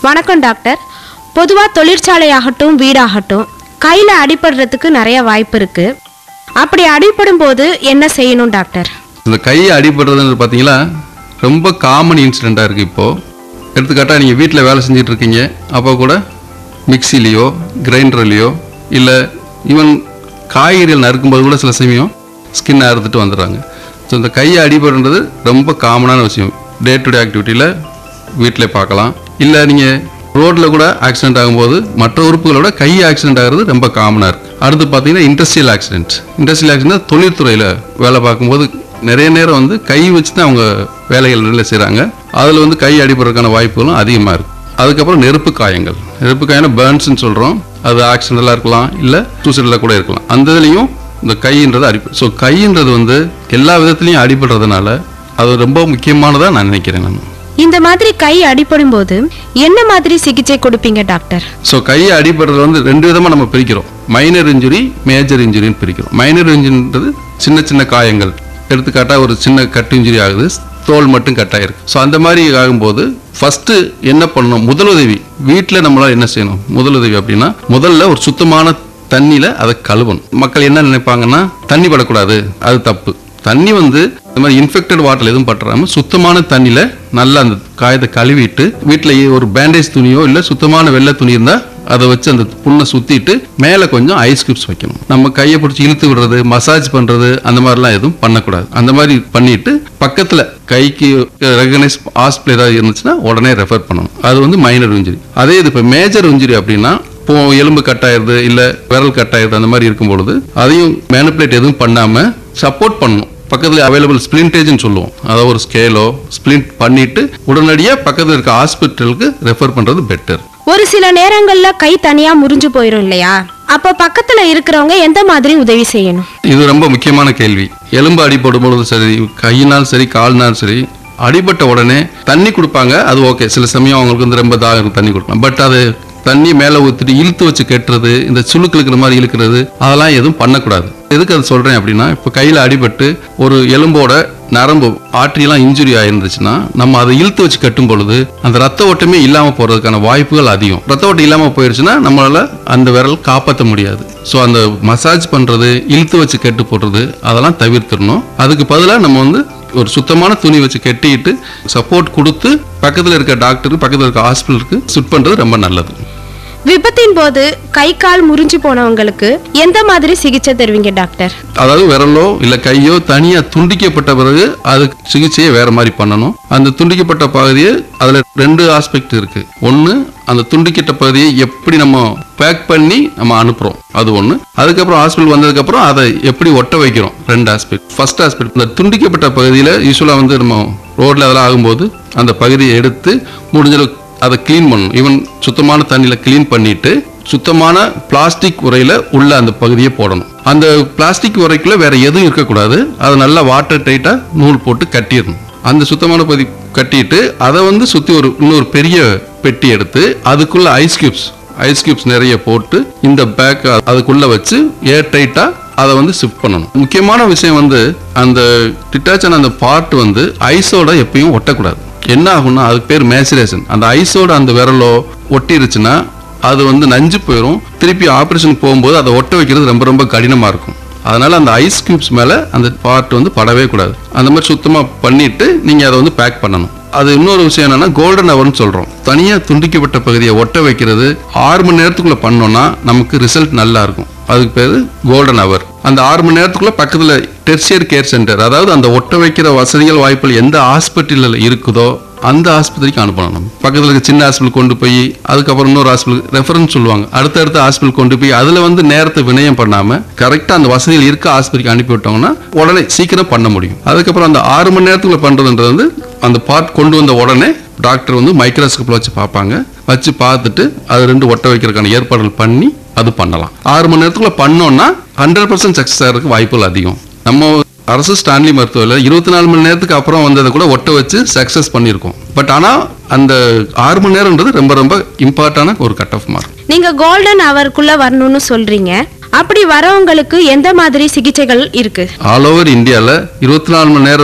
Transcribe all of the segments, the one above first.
வணக்கம் டாக்டர் பொதுவாக தொழிற்சாலையாகட்டும் வீடாகட்டும் கையில் அடிபடுறதுக்கு நிறைய வாய்ப்பு இருக்கு அப்படி அடிபடும் போது என்ன செய்யணும் டாக்டர் இந்த கை அடிபடுறதுன்னு பார்த்தீங்களா ரொம்ப காமன் இன்சிடெண்ட்டாக இருக்குது இப்போது எடுத்துக்காட்டாக நீங்கள் வீட்டில் வேலை செஞ்சுட்டு இருக்கீங்க அப்போ கூட மிக்சிலேயோ கிரைண்டர்லேயோ இல்லை ஈவன் காய்கறிகள் நறுக்கும்போது கூட சில சமயம் ஸ்கின் அறுத்துட்டு வந்துடுறாங்க ஸோ இந்த கை அடிபடுறது ரொம்ப காமனான விஷயம் டே டு டே ஆக்டிவிட்டியில் வீட்டில் பார்க்கலாம் இல்லை நீங்கள் ரோட்டில் கூட ஆக்சிடென்ட் ஆகும்போது மற்ற உறுப்புகளோட கை ஆக்சிடென்ட் ஆகிறது ரொம்ப காமனாக இருக்குது அடுத்து பார்த்தீங்கன்னா இண்டஸ்ட்ரியல் ஆக்சிடென்ட் இண்டஸ்ட்ரியல் ஆக்சிடென்ட் தொழில்துறையில் வேலை பார்க்கும்போது நிறைய நேரம் வந்து கை வச்சு தான் அவங்க வேலைகள் நல்லா செய்கிறாங்க அதில் வந்து கை அடிபடுறதுக்கான வாய்ப்புகளும் அதிகமாக இருக்குது அதுக்கப்புறம் நெருப்பு காயங்கள் நெருப்பு காயம்னா பேர்ன்ஸ்னு சொல்கிறோம் அது ஆக்சிடென்டலாக இருக்கலாம் இல்லை சூசைடில் கூட இருக்கலாம் அந்த இதுலேயும் இந்த கைன்றது அடிப்படை ஸோ கைன்றது வந்து எல்லா விதத்துலையும் அடிபடுறதுனால அது ரொம்ப முக்கியமானதாக நான் நினைக்கிறேன் நான் இந்த மாதிரி கை அடிபடும் போது என்ன மாதிரி சிகிச்சை கொடுப்பீங்க டாக்டர் ஸோ கை அடிபடுறது வந்து ரெண்டு விதமாக நம்ம பிரிக்கிறோம் மைனர் இன்ஜுரி மேஜர் இன்ஜுரின்னு பிரிக்கிறோம் மைனர் இன்ஜுரின்றது சின்ன சின்ன காயங்கள் எடுத்துக்காட்டாக ஒரு சின்ன கட்டு இன்ஜுரி ஆகுது தோல் மட்டும் கட்டாயிருக்கு ஸோ அந்த மாதிரி ஆகும்போது ஃபஸ்ட்டு என்ன பண்ணணும் முதலுதவி வீட்டில் நம்மளால் என்ன செய்யணும் முதலுதவி அப்படின்னா முதல்ல ஒரு சுத்தமான தண்ணியில் அதை கழுவணும் மக்கள் என்ன நினைப்பாங்கன்னா தண்ணி படக்கூடாது அது தப்பு தண்ணி வந்து இந்த மாதிரி இன்ஃபெக்டட் வாட்டர் எதுவும் பட்டுறாம சுத்தமான தண்ணியில் நல்லா அந்த காயத்தை கழுவிட்டு வீட்டில் ஒரு பேண்டேஜ் துணியோ இல்லை சுத்தமான வெள்ளை துணி இருந்தால் அதை வச்சு அந்த புண்ணை சுற்றிட்டு மேலே கொஞ்சம் ஐஸ் கியூப்ஸ் வைக்கணும் நம்ம கையை பிடிச்சி இழுத்து விடுறது மசாஜ் பண்ணுறது அந்த மாதிரிலாம் எதுவும் பண்ணக்கூடாது அந்த மாதிரி பண்ணிட்டு பக்கத்தில் கைக்கு ரெகனைஸ் ஹாஸ்பிட்டல் ஏதாவது இருந்துச்சுன்னா உடனே ரெஃபர் பண்ணணும் அது வந்து மைனர் இன்ஜுரி அதே இது இப்போ மேஜர் இன்ஜுரி அப்படின்னா இப்போ எலும்பு கட்டாயிருது இல்லை விரல் கட்டாயிருது அந்த மாதிரி இருக்கும் பொழுது அதையும் மேனிப்புலேட் எதுவும் பண்ணாமல் சப்போர்ட் பண்ணணும் பக்கத்தில் அவைலபிள் ஸ்பிளிண்டேஜ்னு சொல்லுவோம் அதாவது ஒரு ஸ்கேலோ ஸ்பிளிண்ட் பண்ணிட்டு உடனடியாக பக்கத்தில் இருக்க ஹாஸ்பிட்டலுக்கு ரெஃபர் பண்ணுறது பெட்டர் ஒரு சில நேரங்கள்ல கை தனியா முறிஞ்சு போயிடும் இல்லையா அப்போ பக்கத்துல இருக்கிறவங்க எந்த மாதிரி உதவி செய்யணும் இது ரொம்ப முக்கியமான கேள்வி எலும்பு அடிபடும் பொழுது சரி கையினால் சரி கால்னால் சரி அடிபட்ட உடனே தண்ணி கொடுப்பாங்க அது ஓகே சில சமயம் அவங்களுக்கு வந்து ரொம்ப தாகம் இருக்கும், தண்ணி கொடுக்கலாம் பட் அது தண்ணி மேலே ஊற்றிட்டு இழுத்து வச்சு கெட்டுறது இந்த சுளுக்கு இழுக்கிற மாதிரி இழுக்கிறது அதெல்லாம் எதுவும் பண்ணக்கூடாது எதுக்கு அது சொல்கிறேன் அப்படின்னா இப்போ கையில் அடிபட்டு ஒரு எலும்போட நரம்பு ஆற்றியெல்லாம் இன்ஜுரி ஆயிருந்துச்சுன்னா நம்ம அதை இழுத்து வச்சு கட்டும் பொழுது அந்த ரத்த ஓட்டமே இல்லாமல் போகிறதுக்கான வாய்ப்புகள் அதிகம் ரத்த ஓட்டம் இல்லாமல் போயிடுச்சுன்னா நம்மளால அந்த விரல் காப்பாற்ற முடியாது ஸோ அந்த மசாஜ் பண்ணுறது இழுத்து வச்சு கெட்டு போடுறது அதெல்லாம் தவிர்த்திடணும் அதுக்கு பதிலாக நம்ம வந்து ஒரு சுத்தமான துணி வச்சு கட்டிட்டு சப்போர்ட் கொடுத்து பக்கத்தில் இருக்க டாக்டருக்கு பக்கத்தில் இருக்க ஹாஸ்பிட்டலுக்கு சுட் பண்ணுறது ரொம்ப நல்லது விபத்தின் போது கை கால் முறிஞ்சு போனவங்களுக்கு எந்த மாதிரி சிகிச்சை தருவீங்க டாக்டர் அதாவது விரலோ இல்லை கையோ தனியாக துண்டிக்கப்பட்ட பிறகு அதுக்கு சிகிச்சையை வேற மாதிரி பண்ணணும் அந்த துண்டிக்கப்பட்ட பகுதியை அதில் ரெண்டு ஆஸ்பெக்ட் இருக்கு ஒன்று அந்த துண்டிக்கப்பட்ட பகுதியை எப்படி நம்ம பேக் பண்ணி நம்ம அனுப்புகிறோம் அது ஒன்று அதுக்கப்புறம் ஹாஸ்பிட்டல் வந்ததுக்கப்புறம் அதை எப்படி ஒட்ட வைக்கிறோம் ரெண்டு ஆஸ்பெக்ட் ஃபர்ஸ்ட் ஆஸ்பெக்ட் இந்த துண்டிக்கப்பட்ட பகுதியில் யூஸ்வலாக வந்து நம்ம ரோட்டில் அதெல்லாம் ஆகும்போது அந்த பகுதியை எடுத்து முடிஞ்ச அளவுக்கு அதை க்ளீன் பண்ணணும் ஈவன் சுத்தமான தண்ணியில் க்ளீன் பண்ணிட்டு சுத்தமான பிளாஸ்டிக் உரையில உள்ள அந்த பகுதியை போடணும் அந்த பிளாஸ்டிக் உரைக்குள்ள வேற எதுவும் இருக்கக்கூடாது அதை நல்லா வாட்டர் டைட்டா நூல் போட்டு கட்டிடணும் அந்த சுத்தமான பகுதி கட்டிட்டு அதை வந்து சுத்தி ஒரு இன்னொரு பெரிய பெட்டி எடுத்து அதுக்குள்ள ஐஸ் கியூப்ஸ் ஐஸ் கியூப்ஸ் நிறைய போட்டு இந்த பேக் அதுக்குள்ள வச்சு ஏர் டைட்டா அதை வந்து ஷிஃப்ட் பண்ணணும் முக்கியமான விஷயம் வந்து அந்த டிட்டாச்சான அந்த பார்ட் வந்து ஐஸோட எப்பயும் ஒட்டக்கூடாது என்ன ஆகும்னா அதுக்கு பேர் மேசுரேஷன் அந்த ஐஸோட அந்த விரலோ ஒட்டிருச்சுன்னா அது வந்து நஞ்சு போயிடும் திருப்பி ஆப்ரேஷன் போகும்போது அதை ஒட்ட வைக்கிறது ரொம்ப ரொம்ப கடினமாக இருக்கும் அதனால அந்த ஐஸ் கியூப்ஸ் மேலே அந்த பார்ட் வந்து படவே கூடாது அந்த மாதிரி சுத்தமாக பண்ணிட்டு நீங்கள் அதை வந்து பேக் பண்ணணும் அது இன்னொரு விஷயம் என்னன்னா கோல்டன் ஹவர்னு சொல்கிறோம் தனியாக துண்டிக்கப்பட்ட பகுதியை ஒட்ட வைக்கிறது ஆறு மணி நேரத்துக்குள்ளே பண்ணோம்னா நமக்கு ரிசல்ட் நல்லா இருக்கும் அதுக்கு பேர் கோல்டன் ஹவர் அந்த ஆறு மணி நேரத்துக்குள்ள பக்கத்தில் டெர்சியர் கேர் சென்டர் அதாவது அந்த ஒட்ட வைக்கிற வசதிகள் வாய்ப்புகள் எந்த ஹாஸ்பிட்டலில் இருக்குதோ அந்த ஆஸ்பத்திரிக்கு அனுப்பணும் நம்ம பக்கத்தில் இருக்க சின்ன ஹாஸ்பிட்டல் கொண்டு போய் அதுக்கப்புறம் இன்னொரு ஹாஸ்பிட்டல் ரெஃபரன்ஸ் சொல்லுவாங்க அடுத்தடுத்த ஹாஸ்பிட்டல் கொண்டு போய் அதில் வந்து நேரத்தை வினயம் பண்ணாமல் கரெக்டாக அந்த வசதிகள் இருக்க ஆஸ்பத்திரிக்கு அனுப்பி விட்டோம்னா உடனே சீக்கிரம் பண்ண முடியும் அதுக்கப்புறம் அந்த ஆறு மணி நேரத்துக்குள்ள பண்ணுறதுன்றது வந்து அந்த பார்ட் கொண்டு வந்த உடனே டாக்டர் வந்து மைக்ரோஸ்கோப்பில் வச்சு பார்ப்பாங்க வச்சு பார்த்துட்டு அது ரெண்டு ஒட்ட வைக்கிறதுக்கான ஏற்பாடுகள் பண்ணி அது பண்ணலாம் ஆறு மணி நேரத்துக்குள்ள பண்ணோம்னா ஹண்ட்ரட் பர்சன்ட் சக்ஸஸ் ஆகிறதுக்கு வாய்ப்புகள் அதிகம் நம்ம அரசு ஸ்டான்லி மருத்துவத்தில் இருபத்தி நாலு மணி நேரத்துக்கு அப்புறம் வந்ததை கூட ஒட்ட வச்சு சக்ஸஸ் பண்ணியிருக்கோம் பட் ஆனால் அந்த ஆறு மணி நேரம்ன்றது ரொம்ப ரொம்ப இம்பார்ட்டான ஒரு கட் ஆஃப் மார்க் நீங்க கோல்டன் ஹவருக்குள்ள வரணும்னு சொல்றீங்க அப்படி வரவங்களுக்கு எந்த மாதிரி சிகிச்சைகள் இருக்கு ஆல் ஓவர் இந்தியாவில் இருபத்தி நாலு மணி நேரமும்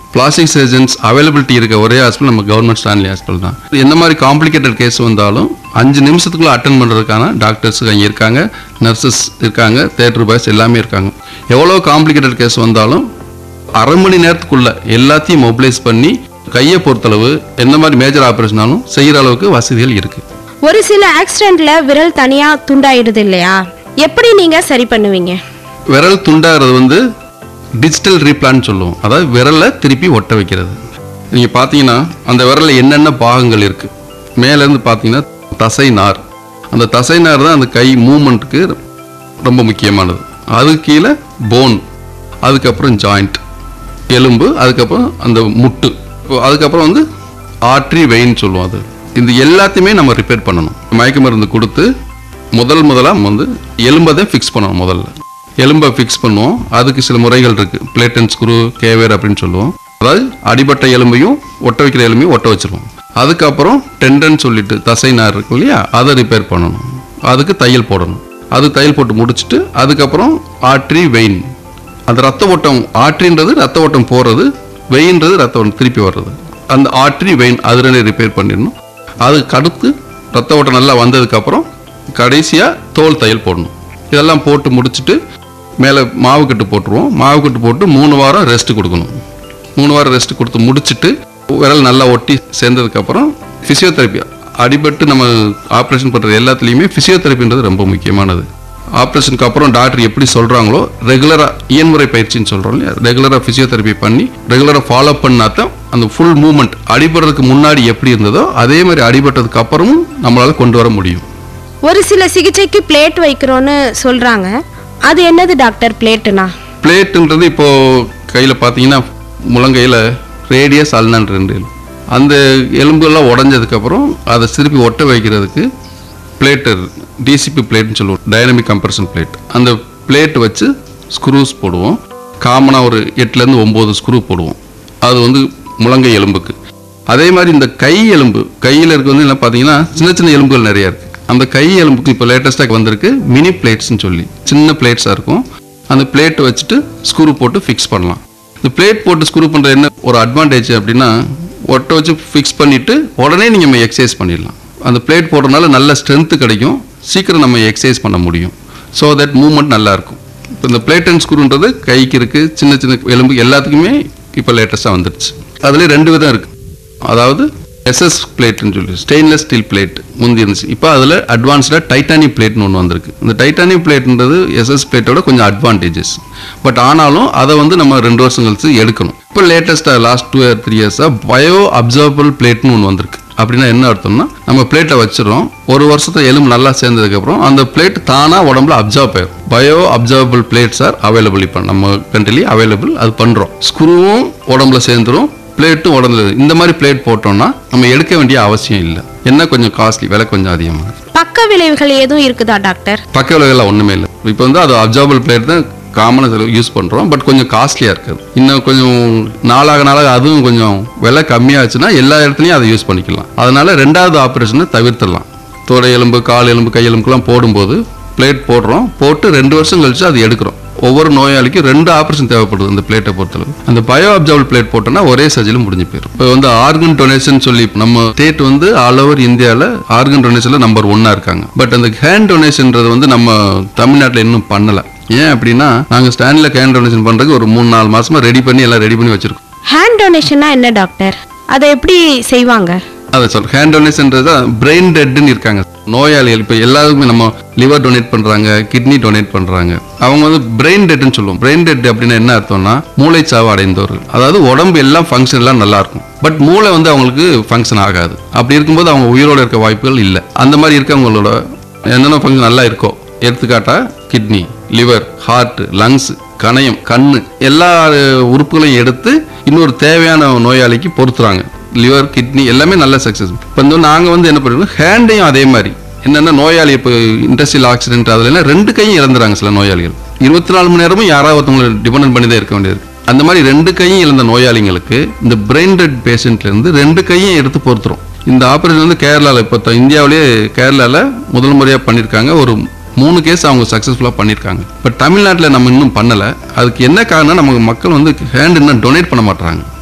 பிளாஸ்டிக் சர்ஜன்ஸ் அவைலபிலிட்டி இருக்க ஒரே ஹாஸ்பிட்டல் நம்ம கவர்மெண்ட் ஸ்டான்லி ஹாஸ்பிட்டல் தான் எந்த மாதிரி காம்ப்ளிகேட்டட் கேஸ் வந்தாலும் அஞ்சு நிமிஷத்துக்குள்ள அட்டன் பண்ணுறதுக்கான டாக்டர்ஸ் அங்கே இருக்காங்க நர்சஸ் இருக்காங்க தேட்டர் பாய்ஸ் எல்லாமே இருக்காங்க எவ்வளோ காம்ப்ளிகேட்டட் கேஸ் வந்தாலும் அரை மணி நேரத்துக்குள்ள எல்லாத்தையும் மொபிலைஸ் பண்ணி கையை பொறுத்தளவு எந்த மாதிரி மேஜர் ஆப்ரேஷனாலும் செய்கிற அளவுக்கு வசதிகள் இருக்குது ஒரு சில ஆக்சிடென்ட்ல விரல் தனியா துண்டாயிடுது இல்லையா எப்படி நீங்க சரி பண்ணுவீங்க விரல் துண்டாகிறது வந்து டிஜிட்டல் ரீப்ளான் சொல்லுவோம் அதாவது விரலை திருப்பி ஒட்ட வைக்கிறது நீங்கள் பார்த்தீங்கன்னா அந்த விரலில் என்னென்ன பாகங்கள் இருக்குது மேலேருந்து பார்த்தீங்கன்னா தசை நார் அந்த தசை நார் தான் அந்த கை மூமெண்ட்டுக்கு ரொம்ப முக்கியமானது அது கீழே போன் அதுக்கப்புறம் ஜாயிண்ட் எலும்பு அதுக்கப்புறம் அந்த முட்டு இப்போ அதுக்கப்புறம் வந்து ஆர்ட்ரி வெயின் சொல்லுவோம் அது இந்த எல்லாத்தையுமே நம்ம ரிப்பேர் பண்ணணும் மயக்க மருந்து கொடுத்து முதல் முதலாக வந்து எலும்பை தான் ஃபிக்ஸ் பண்ணணும் முதல்ல எலும்பை ஃபிக்ஸ் பண்ணுவோம் அதுக்கு சில முறைகள் இருக்குது பிளேட் அண்ட் ஸ்க்ரூ கேவேர் அப்படின்னு சொல்லுவோம் அதாவது அடிபட்ட எலும்பையும் ஒட்ட வைக்கிற எலும்பையும் ஒட்ட வச்சிருவோம் அதுக்கப்புறம் டெண்டன் சொல்லிட்டு தசை நார் இருக்கு இல்லையா அதை ரிப்பேர் பண்ணணும் அதுக்கு தையல் போடணும் அது தையல் போட்டு முடிச்சுட்டு அதுக்கப்புறம் ஆர்ட்ரி வெயின் அந்த ரத்த ஓட்டம் ஆற்றின்றது ரத்த ஓட்டம் போகிறது வெயின்றது ரத்த ஓட்டம் திருப்பி வர்றது அந்த ஆற்றி வெயின் அது ரெண்டு ரிப்பேர் பண்ணிடணும் அதுக்கு அடுத்து ரத்த ஓட்டம் நல்லா வந்ததுக்கப்புறம் கடைசியாக தோல் தையல் போடணும் இதெல்லாம் போட்டு முடிச்சுட்டு மேலே மாவு கட்டு போட்டுருவோம் மாவு கட்டு போட்டு மூணு வாரம் ரெஸ்ட் கொடுக்கணும் மூணு வாரம் ரெஸ்ட் கொடுத்து முடிச்சுட்டு விரல் நல்லா ஒட்டி சேர்ந்ததுக்கப்புறம் ஃபிசியோதெரப்பி அடிபட்டு நம்ம ஆப்ரேஷன் பண்ணுறது எல்லாத்துலேயுமே ஃபிசியோதெரப்பின்றது ரொம்ப முக்கியமானது ஆப்ரேஷனுக்கு அப்புறம் டாக்டர் எப்படி சொல்கிறாங்களோ ரெகுலராக இயன்முறை பயிற்சின்னு சொல்கிறோம் இல்லையா ரெகுலராக ஃபிசியோதெரப்பி பண்ணி ரெகுலராக ஃபாலோ பண்ணா தான் அந்த ஃபுல் மூமெண்ட் அடிபடுறதுக்கு முன்னாடி எப்படி இருந்ததோ அதே மாதிரி அடிபட்டதுக்கு அப்புறமும் நம்மளால் கொண்டு வர முடியும் ஒரு சில சிகிச்சைக்கு பிளேட் வைக்கிறோன்னு சொல்றாங்க அது என்னது டாக்டர் பிளேட்டுனா பிளேட்டுன்றது இப்போ கையில் பார்த்தீங்கன்னா முழங்கையில் ரேடியஸ் அல்னான் ரெண்டு எலும்பு. அந்த எலும்புகள்லாம் உடஞ்சதுக்கப்புறம் அதை திருப்பி ஒட்ட வைக்கிறதுக்கு பிளேட்டர் டிசிபி பிளேட்னு சொல்லுவோம் டைனமிக் கம்ப்ரஷன் பிளேட் அந்த பிளேட் வச்சு ஸ்க்ரூஸ் போடுவோம் காமனாக ஒரு எட்டுலேருந்து ஒம்பது ஸ்க்ரூ போடுவோம் அது வந்து முழங்கை எலும்புக்கு அதே மாதிரி இந்த கை எலும்பு கையில் இருக்க வந்து என்ன பார்த்தீங்கன்னா சின்ன சின்ன எலும்புகள் நிறைய இருக்குது அந்த கை எலும்புக்கு இப்போ லேட்டஸ்ட்டாக வந்திருக்கு மினி பிளேட்ஸ்னு சொல்லி சின்ன பிளேட்ஸாக இருக்கும் அந்த பிளேட்டை வச்சுட்டு ஸ்க்ரூ போட்டு ஃபிக்ஸ் பண்ணலாம் இந்த பிளேட் போட்டு ஸ்க்ரூ பண்ணுற என்ன ஒரு அட்வான்டேஜ் அப்படின்னா ஒட்ட வச்சு ஃபிக்ஸ் பண்ணிவிட்டு உடனே நீங்கள் எக்ஸசைஸ் பண்ணிடலாம் அந்த பிளேட் போடுறதுனால நல்ல ஸ்ட்ரென்த்து கிடைக்கும் சீக்கிரம் நம்ம எக்ஸசைஸ் பண்ண முடியும் ஸோ தட் மூவ்மெண்ட் நல்லா இருக்கும் இப்போ இந்த பிளேட் அண்ட் ஸ்க்ரூன்றது கைக்கு இருக்குது சின்ன சின்ன எலும்பு எல்லாத்துக்குமே இப்போ லேட்டஸ்ட்டாக வந்துடுச்சு அதுலேயே ரெண்டு விதம் இருக்குது அதாவது எஸ்எஸ் பிளேட்னு சொல்லி ஸ்டெயின்லெஸ் ஸ்டீல் பிளேட் முந்தி இருந்துச்சு இப்போ அதில் அட்வான்ஸ்டாக டைட்டானியம் பிளேட்னு ஒன்று வந்திருக்கு இந்த டைட்டானியம் பிளேட்ன்றது எஸ்எஸ் பிளேட்டோட கொஞ்சம் அட்வான்டேஜஸ் பட் ஆனாலும் அதை வந்து நம்ம ரெண்டு வருஷம் கழிச்சு எடுக்கணும் இப்போ லேட்டஸ்ட்டாக லாஸ்ட் டூ இயர் த்ரீ இயர்ஸாக பயோ அப்சர்வபிள் பிளேட்னு ஒன்று வந்திருக்கு அப்படின்னா என்ன அர்த்தம்னா நம்ம பிளேட்டை வச்சிடறோம் ஒரு வருஷத்துல எலும்பு நல்லா சேர்ந்ததுக்கப்புறம் அந்த பிளேட் தானாக உடம்புல அப்சர்வ் ஆயிடும் bio absorbable plates are available இப்போ நம்ம கண்ட்ரிலி அவைலபிள் அது பண்ணுறோம் ஸ்க்ரூவும் உடம்புல சேர்ந்துரும் பிளேட்டும் உடம்புல இந்த மாதிரி பிளேட் போட்டோம்னா நம்ம எடுக்க வேண்டிய அவசியம் இல்லை என்ன கொஞ்சம் காஸ்ட்லி விலை கொஞ்சம் அதிகமாக பக்க விளைவுகள் எதுவும் இருக்குதா டாக்டர் பக்க விலைகள்லாம் ஒன்றுமே இல்லை இப்போ வந்து அது அப்சர்வபிள் பிளேட் தான் காமனாக யூஸ் பண்ணுறோம் பட் கொஞ்சம் காஸ்ட்லியாக இருக்குது இன்னும் கொஞ்சம் நாளாக நாளாக அதுவும் கொஞ்சம் விலை கம்மியாச்சுன்னா எல்லா இடத்துலையும் அதை யூஸ் பண்ணிக்கலாம் அதனால ரெண்டாவது ஆப்ரேஷனை தவிர்த்துடலாம் தோடை எலும்பு கால் எலும்பு கை எலும்புக்கெல்லாம் போடும்போது பிளேட் போடுறோம் போட்டு ரெண்டு வருஷம் கழிச்சு அது எடுக்கிறோம் ஒவ்வொரு நோயாளிக்கும் ரெண்டு ஆப்ரேஷன் தேவைப்படுது அந்த பிளேட்டை பொறுத்தளவு அந்த பயோ அப்சர்வல் பிளேட் போட்டோம்னா ஒரே சர்ஜரியில் முடிஞ்சு போயிடும் இப்போ வந்து ஆர்கன் டொனேஷன் சொல்லி நம்ம ஸ்டேட் வந்து ஆல் ஓவர் இந்தியாவில் ஆர்கன் டொனேஷனில் நம்பர் ஒன்னா இருக்காங்க பட் அந்த ஹேண்ட் டொனேஷன்ன்றது வந்து நம்ம தமிழ்நாட்டில் இன்னும் பண்ணலை ஏன் அப்படின்னா நாங்கள் ஸ்டாண்டில் ஹேண்ட் டொனேஷன் பண்ணுறதுக்கு ஒரு மூணு நாலு மாசமா ரெடி பண்ணி எல்லாம் ரெடி பண்ணி வச்சிருக்கோம் ஹேண்ட் டொனேஷன்னா என்ன டாக்டர் அதை எப்படி செய்வாங்க அதை சொல் ஹேண்ட் டொனேஷன்றது பிரெயின் டெட்னு இருக்காங்க நோயாளிகள் இப்போ எல்லாருக்குமே நம்ம லிவர் டொனேட் பண்ணுறாங்க கிட்னி டொனேட் பண்ணுறாங்க அவங்க வந்து பிரெயின் டெட்னு சொல்லுவோம் பிரெயின் டெட் அப்படின்னா என்ன அர்த்தம்னா மூளைச்சாவு அடைந்தவர்கள் அதாவது உடம்பு எல்லாம் ஃபங்க்ஷன் எல்லாம் நல்லா இருக்கும் பட் மூளை வந்து அவங்களுக்கு ஃபங்க்ஷன் ஆகாது அப்படி இருக்கும்போது அவங்க உயிரோட இருக்க வாய்ப்புகள் இல்லை அந்த மாதிரி இருக்கவங்களோட என்னென்ன ஃபங்க்ஷன் நல்லா இருக்கோ எடுத்துக்காட்டா கிட்னி லிவர் ஹார்ட் லங்ஸ் கணையம் கண்ணு எல்லா அஹ், உறுப்புகளையும் எடுத்து இன்னொரு தேவையான நோயாளிக்கு பொறுத்துறாங்க லிவர் கிட்னி எல்லாமே நல்ல சக்ஸஸ் இப்போ வந்து நாங்கள் வந்து என்ன பண்ணுறோம் ஹேண்டையும் அதே மாதிரி என்னென்ன நோயாளி இப்போ இண்டஸ்ட்ரியல் ஆக்சிடென்ட் அதில் ரெண்டு கையும் இழந்துறாங்க சில நோயாளிகள் இருபத்தி நாலு மணி நேரமும் யாராவது ஒருத்தவங்களை டிபெண்ட் பண்ணி தான் இருக்க வேண்டியது அந்த மாதிரி ரெண்டு கையும் இழந்த நோயாளிங்களுக்கு இந்த பிரெயின் டெட் பேஷண்ட்லேருந்து ரெண்டு கையும் எடுத்து பொறுத்துரும் இந்த ஆப்ரேஷன் வந்து கேரளாவில் இப்போ த- இந்தியாவிலேயே கேரளாவில் முதல் முறையாக பண்ணியிருக்காங்க ஒரு மூணு கேஸ் அவங்க சக்ஸஸ்ஃபுல்லாக பண்ணியிருக்காங்க பட் தமிழ்நாட்டில் நம்ம இன்னும் பண்ணலை அதுக்கு என்ன காரணம் நமக்கு மக்கள் வந்து ஹேண்ட் இன்னும் டொனேட் பண்ண மாட்டாங்க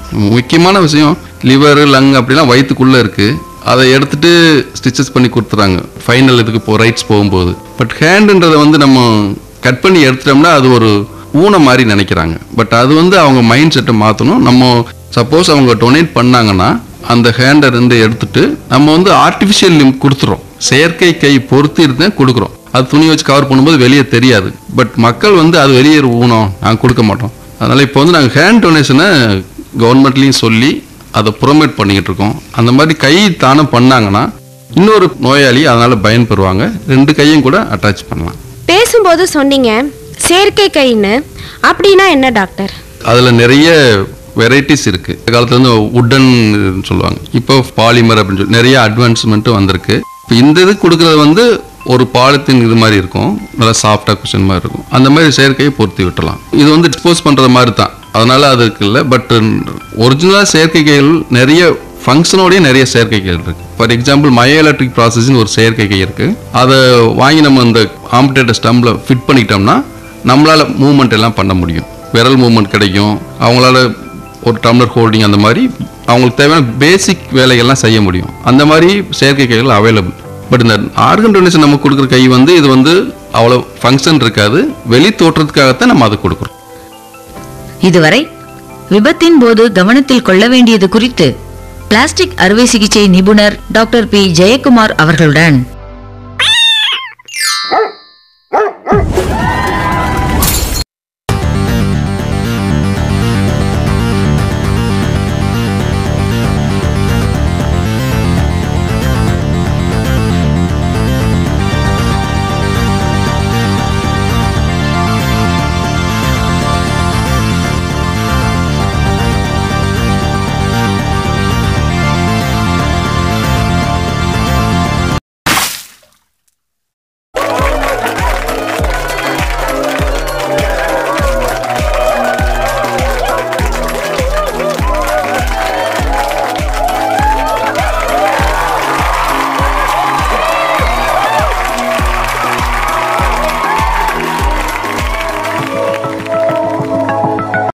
முக்கியமான விஷயம் லிவர் லங் அப்படிலாம் வயிற்றுக்குள்ளே இருக்குது அதை எடுத்துட்டு ஸ்டிச்சஸ் பண்ணி கொடுத்துறாங்க ஃபைனல் இதுக்கு போ ரைட்ஸ் போகும்போது பட் ஹேண்டுன்றதை வந்து நம்ம கட் பண்ணி எடுத்துட்டோம்னா அது ஒரு ஊனை மாதிரி நினைக்கிறாங்க பட் அது வந்து அவங்க மைண்ட் செட்டை மாற்றணும் நம்ம சப்போஸ் அவங்க டொனேட் பண்ணாங்கன்னா அந்த ஹேண்டை ரெண்டு எடுத்துட்டு நம்ம வந்து ஆர்டிஃபிஷியல் லிம் கொடுத்துறோம் செயற்கை கை பொறுத்து இருந்தேன் கொடுக்குறோம் அது துணி வச்சு கவர் பண்ணும்போது வெளியே தெரியாது பட் மக்கள் வந்து அது வெளியே ஊனம் நாங்கள் கொடுக்க மாட்டோம் அதனால் இப்போ வந்து நாங்கள் ஹேண்ட் டொனேஷனை கவர்மெண்ட்லேயும் சொல்லி அதை ப்ரொமோட் பண்ணிக்கிட்டு இருக்கோம் அந்த மாதிரி கை தானம் பண்ணாங்கன்னா இன்னொரு நோயாளி அதனால் பயன்பெறுவாங்க ரெண்டு கையும் கூட அட்டாச் பண்ணலாம் பேசும்போது சொன்னீங்க செயற்கை கைன்னு அப்படின்னா என்ன டாக்டர் அதில் நிறைய வெரைட்டிஸ் இருக்கு இந்த காலத்துல வந்து உட்டன் சொல்லுவாங்க இப்போ பாலிமர் அப்படின்னு சொல்லி நிறைய அட்வான்ஸ்மெண்ட்டும் வந்திருக்கு இப்போ இந்த இது கொடுக்கறது வந்து ஒரு பாலித்தீன் இது மாதிரி இருக்கும் நல்லா சாஃப்டாக குஷன் மாதிரி இருக்கும் அந்த மாதிரி செயற்கையை பொருத்தி விட்டலாம் இது வந்து டிஸ்போஸ் பண்ணுற மாதிரி தான் அதனால அதுக்கு இல்லை பட் ஒரிஜினலாக செயற்கை கைகள் நிறைய ஃபங்க்ஷனோடய நிறைய செயற்கை கைகள் இருக்கு ஃபார் எக்ஸாம்பிள் மயோ எலக்ட்ரிக் ப்ராசஸ்னு ஒரு செயற்கை கை இருக்கு அதை வாங்கி நம்ம அந்த ஆம்படேட்டர் ஸ்டம்பில் ஃபிட் பண்ணிக்கிட்டோம்னா நம்மளால மூவ்மெண்ட் எல்லாம் பண்ண முடியும் விரல் மூவ்மெண்ட் கிடைக்கும் அவங்களால ஒரு டம்ளர் ஹோல்டிங் அந்த மாதிரி அவங்களுக்கு தேவையான பேசிக் வேலைகள்லாம் செய்ய முடியும் அந்த மாதிரி செயற்கை கைகள் அவைலபிள் பட் இந்த ஆர்கன் டொனேஷன் நம்ம கொடுக்குற கை வந்து இது வந்து அவ்வளோ ஃபங்க்ஷன் இருக்காது வெளி தோற்றத்துக்காகத்தான் நம்ம அதை கொடுக்குறோம் இதுவரை விபத்தின் போது கவனத்தில் கொள்ள வேண்டியது குறித்து பிளாஸ்டிக் அறுவை சிகிச்சை நிபுணர் டாக்டர் பி ஜெயக்குமார் அவர்களுடன்